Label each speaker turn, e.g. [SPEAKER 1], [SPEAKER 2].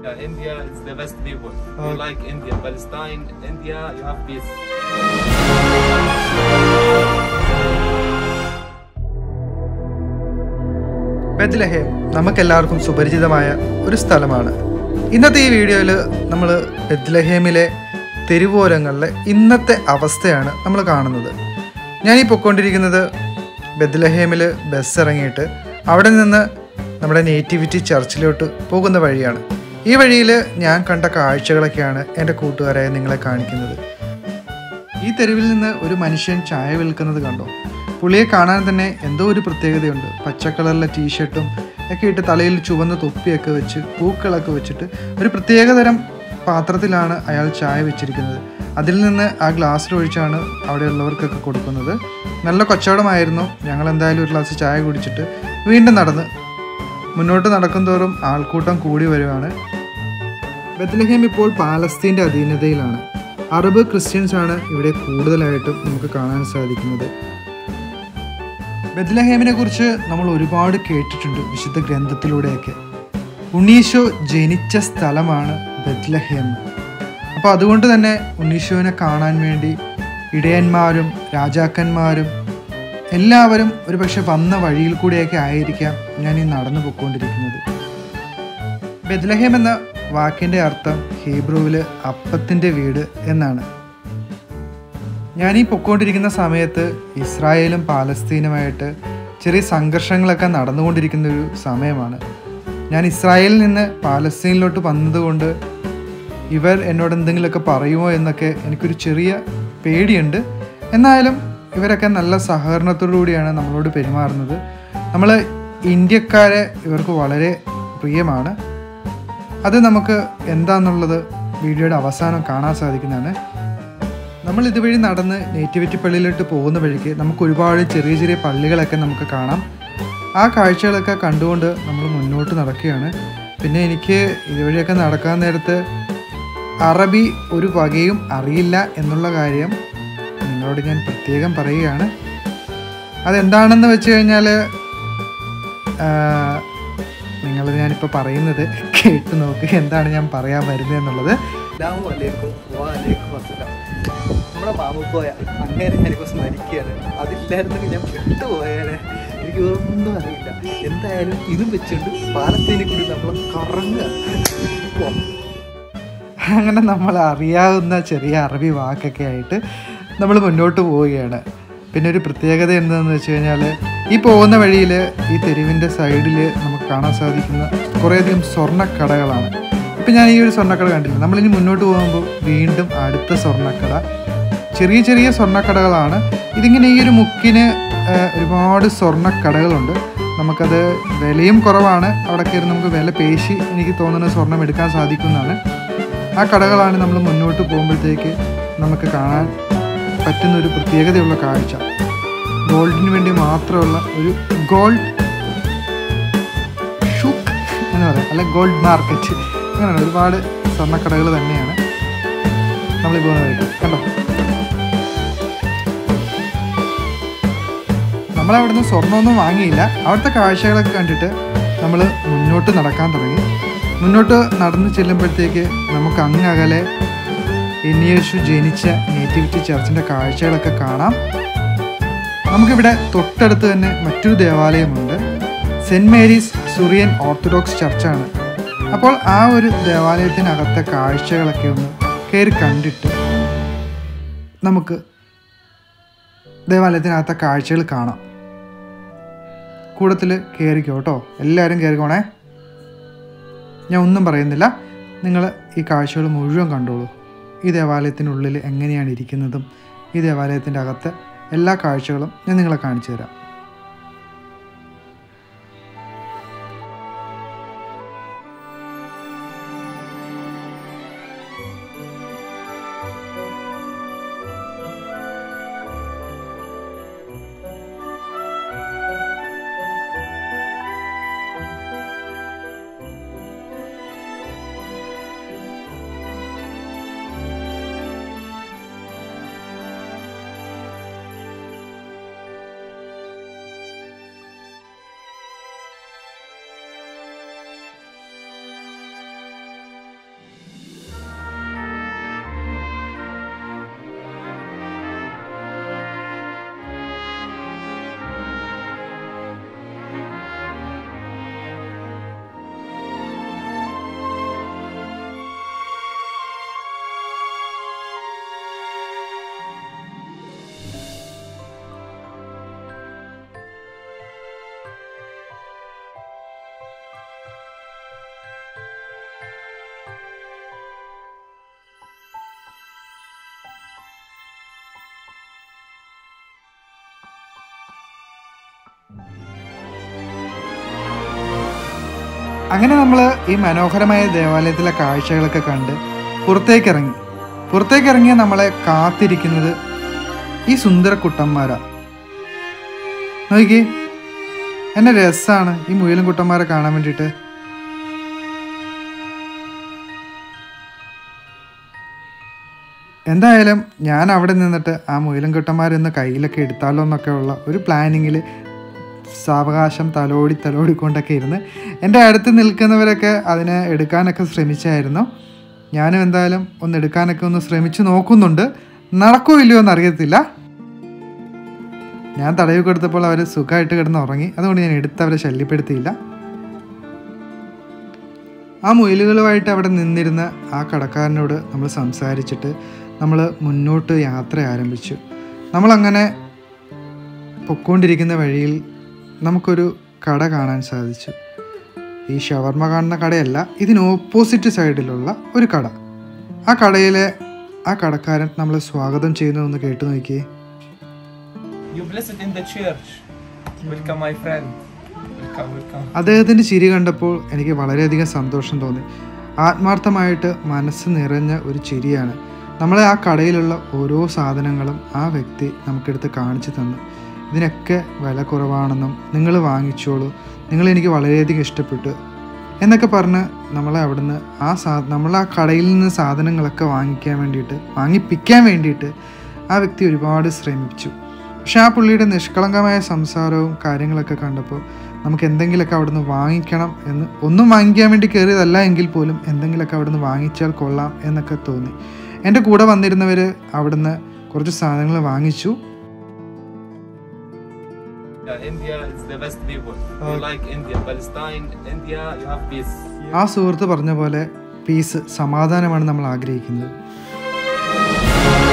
[SPEAKER 1] Alhamdulillah, India is the best people. We
[SPEAKER 2] Okay.
[SPEAKER 1] like India. Palestine, India, you have peace.
[SPEAKER 2] Bethlehem നമുക്കെല്ലാവർക്കും സുപരിചിതമായ ഒരു സ്ഥലമാണ് ഇന്നത്തെ ഈ വീഡിയോയിൽ നമ്മൾ ബെത്ലഹേമിലെ തെരുവോരങ്ങളിലെ ഇന്നത്തെ അവസ്ഥയാണ് നമ്മൾ കാണുന്നത് ഞാൻ ഈ പൊയ്ക്കൊണ്ടിരിക്കുന്നത് ബെത്ലഹേമിൽ ബസ് ഇറങ്ങിയിട്ട് അവിടെ നിന്ന് നമ്മുടെ നേറ്റിവിറ്റി ചർച്ചിലോട്ട് പോകുന്ന വഴിയാണ് ഈ വഴിയിൽ ഞാൻ കണ്ട കാഴ്ചകളൊക്കെയാണ് എൻ്റെ കൂട്ടുകാരായ നിങ്ങളെ കാണിക്കുന്നത് ഈ തെരുവിൽ നിന്ന് ഒരു മനുഷ്യൻ ചായ വിൽക്കുന്നത് കണ്ടോ പുള്ളിയെ കാണാൻ തന്നെ എന്തോ ഒരു പ്രത്യേകതയുണ്ട് പച്ച കളറിലെ ടീഷർട്ടും ഒക്കെ ഇട്ട് തലയിൽ ചുവന്ന തൊപ്പിയൊക്കെ വെച്ച് പൂക്കളൊക്കെ വെച്ചിട്ട് ഒരു പ്രത്യേകതരം പാത്രത്തിലാണ് അയാൾ ചായ വെച്ചിരിക്കുന്നത് അതിൽ നിന്ന് ആ ഗ്ലാസ്സിൽ ഒഴിച്ചാണ് അവിടെയുള്ളവർക്കൊക്കെ കൊടുക്കുന്നത് നല്ല കച്ചവടമായിരുന്നു ഞങ്ങൾ എന്തായാലും ഒരു ഗ്ലാസ് ചായ കുടിച്ചിട്ട് വീണ്ടും നടന്ന് മുന്നോട്ട് നടക്കും തോറും ആൾക്കൂട്ടം കൂടി വരുവാണ് ബത്ലഹേം ഇപ്പോൾ പാലസ്തീൻ്റെ അധീനതയിലാണ് അറബ് ക്രിസ്ത്യൻസ് ആണ് ഇവിടെ കൂടുതലായിട്ടും നമുക്ക് കാണാൻ സാധിക്കുന്നത് ബത്ലഹേമിനെ കുറിച്ച് നമ്മൾ ഒരുപാട് കേട്ടിട്ടുണ്ട് വിശുദ്ധ ഗ്രന്ഥത്തിലൂടെയൊക്കെ ഉണ്ണീശോ ജനിച്ച സ്ഥലമാണ് ബത്ലഹേം അപ്പോൾ അതുകൊണ്ട് തന്നെ ഉണ്ണീശോനെ കാണാൻ വേണ്ടി ഇടയന്മാരും രാജാക്കന്മാരും എല്ലാവരും ഒരുപക്ഷെ വന്ന വഴിയിൽ കൂടെയൊക്കെ ആയിരിക്കാം ഞാൻ ഈ നടന്നു പോയിക്കൊണ്ടിരിക്കുന്നത് ബെത്ലഹേം എന്ന വാക്കിൻ്റെ അർത്ഥം ഹീബ്രുവിൽ അപ്പത്തിൻ്റെ വീട് എന്നാണ് ഞാൻ ഈ പൊക്കോണ്ടിരിക്കുന്ന സമയത്ത് ഇസ്രായേലും പാലസ്തീനുമായിട്ട് ചെറിയ സംഘർഷങ്ങളൊക്കെ നടന്നുകൊണ്ടിരിക്കുന്ന ഒരു സമയമാണ് ഞാൻ ഇസ്രായേലിൽ നിന്ന് പാലസ്തീനിലോട്ട് വന്നതുകൊണ്ട് ഇവർ എന്നോട് എന്തെങ്കിലുമൊക്കെ പറയുമോ എന്നൊക്കെ എനിക്കൊരു ചെറിയ പേടിയുണ്ട് എന്നാലും ഇവരൊക്കെ നല്ല സഹകരണത്തോടു കൂടിയാണ് നമ്മളോട് പെരുമാറുന്നത് നമ്മൾ ഇന്ത്യക്കാരെ ഇവർക്ക് വളരെ പ്രിയമാണ് അത് നമുക്ക് എന്താണെന്നുള്ളത് വീഡിയോയുടെ അവസാനം കാണാൻ സാധിക്കുന്നതാണ് നമ്മൾ ഇതുവഴി നടന്ന് നേറ്റിവിറ്റി പള്ളിയിലോട്ട് പോകുന്ന വഴിക്ക് നമുക്ക് ഒരുപാട് ചെറിയ ചെറിയ പള്ളികളൊക്കെ നമുക്ക് കാണാം ആ കാഴ്ചകളൊക്കെ കണ്ടുകൊണ്ട് നമ്മൾ മുന്നോട്ട് നടക്കുകയാണ് പിന്നെ എനിക്ക് ഇതുവഴിയൊക്കെ നടക്കാൻ നേരത്ത് അറബി ഒരു വകയും അറിയില്ല എന്നുള്ള കാര്യം നിങ്ങളോട് ഞാൻ പ്രത്യേകം പറയുകയാണ് അതെന്താണെന്ന് വെച്ച് കഴിഞ്ഞാൽ നിങ്ങൾ ഞാനിപ്പോൾ പറയുന്നത് കേട്ട് നോക്ക് എന്താണ് ഞാൻ പറയാൻ വരുന്നത് എന്നുള്ളത്
[SPEAKER 3] അസ്സലാമലൈക്കും വാലൈക്കും അസ്സലാം നമ്മുടെ മാമുക്കോയ അങ്ങനെ ഞാനിപ്പോൾ സ്മരിക്കുകയാണ് അതില്ലായിരുന്നെങ്കിൽ ഞാൻ പെട്ടുപോയാലേ എനിക്ക് ഒന്നും അറിയില്ല എന്തായാലും ഇതും വെച്ചുകൊണ്ട് പാലത്തേനെ കൂടി നമ്മൾ കറങ്ങുക പോ.
[SPEAKER 2] അങ്ങനെ നമ്മൾ അറിയാവുന്ന ചെറിയ അറബി വാക്കൊക്കെ ആയിട്ട് നമ്മൾ മുന്നോട്ട് പോവുകയാണ് പിന്നെ ഒരു പ്രത്യേകത എന്താണെന്ന് വെച്ച് കഴിഞ്ഞാൽ ഈ പോകുന്ന വഴിയിൽ ഈ തെരുവിൻ്റെ സൈഡിൽ നമുക്ക് കാണാൻ സാധിക്കുന്ന കുറേയധികം സ്വർണ്ണക്കടകളാണ് ഇപ്പം ഞാൻ ഈ ഒരു സ്വർണ്ണക്കട കണ്ടില്ല നമ്മളിനി മുന്നോട്ട് പോകുമ്പോൾ വീണ്ടും അടുത്ത സ്വർണ്ണക്കട ചെറിയ ചെറിയ സ്വർണ്ണക്കടകളാണ് ഇതിങ്ങനെ ഈ ഒരു മുക്കിന് ആ, ഒരുപാട് സ്വർണ്ണക്കടകളുണ്ട് നമുക്കത് വിലയും കുറവാണ് അവിടെ കയറി നമുക്ക് വില പേശി എനിക്ക് തോന്നുന്നത് സ്വർണം എടുക്കാൻ സാധിക്കുന്നതാണ് ആ കടകളാണ് നമ്മൾ മുന്നോട്ട് പോകുമ്പോഴത്തേക്ക് നമുക്ക് കാണാൻ പറ്റുന്ന ഒരു പ്രത്യേകതയുള്ള കാഴ്ച ഗോൾഡിന് വേണ്ടി മാത്രമുള്ള ഒരു ഗോൾഡ് ഷുക്ക് എന്ന് പറയാം അല്ലെ ഗോൾഡ് മാർക്കറ്റ് അങ്ങനെയാണ് ഒരുപാട് സ്വർണ്ണക്കടകൾ തന്നെയാണ് നമ്മൾ പോകുന്ന വഴിക്ക് കണ്ടോ നമ്മളവിടുന്ന് സ്വർണ്ണമൊന്നും വാങ്ങിയില്ല അവിടുത്തെ കാഴ്ചകളൊക്കെ കണ്ടിട്ട് നമ്മൾ മുന്നോട്ട് നടക്കാൻ തുടങ്ങി മുന്നോട്ട് നടന്ന് ചെല്ലുമ്പോഴത്തേക്ക് നമുക്ക് അങ്ങ് അകലെ എന്നിയേശു ജനിച്ച നേറ്റിവിറ്റി ചർച്ചിൻ്റെ കാഴ്ചകളൊക്കെ കാണാം നമുക്കിവിടെ തൊട്ടടുത്ത് തന്നെ മറ്റൊരു ദേവാലയമുണ്ട് സെൻറ് മേരീസ് സുറിയൻ ഓർത്തഡോക്സ് ചർച്ചാണ് അപ്പോൾ ആ ഒരു ദേവാലയത്തിനകത്തെ കാഴ്ചകളൊക്കെ ഒന്ന് കയറി കണ്ടിട്ട് നമുക്ക് ദേവാലയത്തിനകത്തെ കാഴ്ചകൾ കാണാം കൂടത്തിൽ കയറിക്കോ കേട്ടോ എല്ലാവരും കയറിക്കോണേ ഞാൻ ഒന്നും പറയുന്നില്ല നിങ്ങൾ ഈ കാഴ്ചകൾ മുഴുവൻ കണ്ടോളൂ ഈ ദേവാലയത്തിനുള്ളിൽ എങ്ങനെയാണ് ഇരിക്കുന്നതും ഈ ദേവാലയത്തിൻ്റെ അകത്ത് എല്ലാ കാഴ്ചകളും ഞാൻ നിങ്ങളെ കാണിച്ചു തരാം അങ്ങനെ നമ്മൾ ഈ മനോഹരമായ ദേവാലയത്തിലെ കാഴ്ചകളൊക്കെ കണ്ട് പുറത്തേക്ക് ഇറങ്ങി പുറത്തേക്ക് ഇറങ്ങിയ നമ്മളെ കാത്തിരിക്കുന്നത് ഈ സുന്ദര കുട്ടന്മാരാ നോക്കി എന്നെ രസമാണ് ഈ മുയലും കുട്ടന്മാരെ കാണാൻ വേണ്ടിയിട്ട് എന്തായാലും ഞാൻ അവിടെ നിന്നിട്ട് ആ മുയലും കുട്ടന്മാരൊന്ന് കയ്യിലൊക്കെ എടുത്താലോ എന്നൊക്കെ ഉള്ള ഒരു പ്ലാനിങ്ങിൽ സാവകാശം തലോടി തലോടിക്കൊണ്ടൊക്കെ ഇരുന്ന് എൻ്റെ അടുത്ത് നിൽക്കുന്നവരൊക്കെ അതിനെ എടുക്കാനൊക്കെ ശ്രമിച്ചായിരുന്നു ഞാനും എന്തായാലും ഒന്ന് എടുക്കാനൊക്കെ ഒന്ന് ശ്രമിച്ചു നോക്കുന്നുണ്ട് നടക്കോ ഇല്ലയോ എന്ന് അറിയത്തില്ല ഞാൻ തടവി കൊടുത്തപ്പോൾ അവർ സുഖമായിട്ട് കിടന്ന് ഉറങ്ങി അതുകൊണ്ട് ഞാൻ എടുത്ത് അവരെ ശല്യപ്പെടുത്തിയില്ല ആ മുയലുകളുമായിട്ട് അവിടെ നിന്നിരുന്ന ആ കടക്കാരനോട് നമ്മൾ സംസാരിച്ചിട്ട് നമ്മൾ മുന്നോട്ട് യാത്ര ആരംഭിച്ചു നമ്മളങ്ങനെ പൊക്കോണ്ടിരിക്കുന്ന വഴിയിൽ നമുക്കൊരു കട കാണാൻ സാധിച്ചു ഈ ഷവർമ കാണുന്ന കടയല്ല ഇതിന് ഓപ്പോസിറ്റ് സൈഡിലുള്ള ഒരു കട ആ കടയിലെ ആ കടക്കാരൻ നമ്മൾ സ്വാഗതം ചെയ്യുന്നതൊന്ന് കേട്ടു നോക്കിയേ
[SPEAKER 1] You blessed in the church. Welcome, my friend. Welcome, welcome.
[SPEAKER 2] അദ്ദേഹത്തിൻ്റെ ചിരി കണ്ടപ്പോൾ എനിക്ക് വളരെയധികം സന്തോഷം തോന്നി ആത്മാർത്ഥമായിട്ട് മനസ്സ് നിറഞ്ഞ ഒരു ചിരിയാണ് നമ്മളെ ആ കടയിലുള്ള ഓരോ സാധനങ്ങളും ആ വ്യക്തി നമുക്കെടുത്ത് കാണിച്ചു തന്നു ഇതിനൊക്കെ വില കുറവാണെന്നും നിങ്ങൾ വാങ്ങിച്ചോളൂ നിങ്ങൾ എനിക്ക് വളരെയധികം ഇഷ്ടപ്പെട്ടു എന്നൊക്കെ പറഞ്ഞ് നമ്മളെ അവിടുന്ന് ആ സാ നമ്മൾ ആ കടയിൽ നിന്ന് സാധനങ്ങളൊക്കെ വാങ്ങിക്കാൻ വേണ്ടിയിട്ട് വാങ്ങിപ്പിക്കാൻ വേണ്ടിയിട്ട് ആ വ്യക്തി ഒരുപാട് ശ്രമിച്ചു പക്ഷെ ആ പുള്ളിയുടെ നിഷ്കളങ്കമായ സംസാരവും കാര്യങ്ങളൊക്കെ കണ്ടപ്പോൾ നമുക്ക് എന്തെങ്കിലുമൊക്കെ അവിടുന്ന് വാങ്ങിക്കണം എന്ന് ഒന്നും വാങ്ങിക്കാൻ വേണ്ടി കയറിയതല്ല എങ്കിൽ പോലും എന്തെങ്കിലുമൊക്കെ അവിടുന്ന് വാങ്ങിച്ചാൽ കൊള്ളാം എന്നൊക്കെ തോന്നി എൻ്റെ കൂടെ വന്നിരുന്നവർ അവിടുന്ന് കുറച്ച് സാധനങ്ങൾ വാങ്ങിച്ചു
[SPEAKER 1] Yeah, India is the best people. We
[SPEAKER 2] Okay.
[SPEAKER 1] like India. Palestine, India, you have peace.
[SPEAKER 2] ആ സുഹൃത്ത് പറഞ്ഞ പോലെ പീസ് സമാധാനമാണ് നമ്മൾ ആഗ്രഹിക്കുന്നത്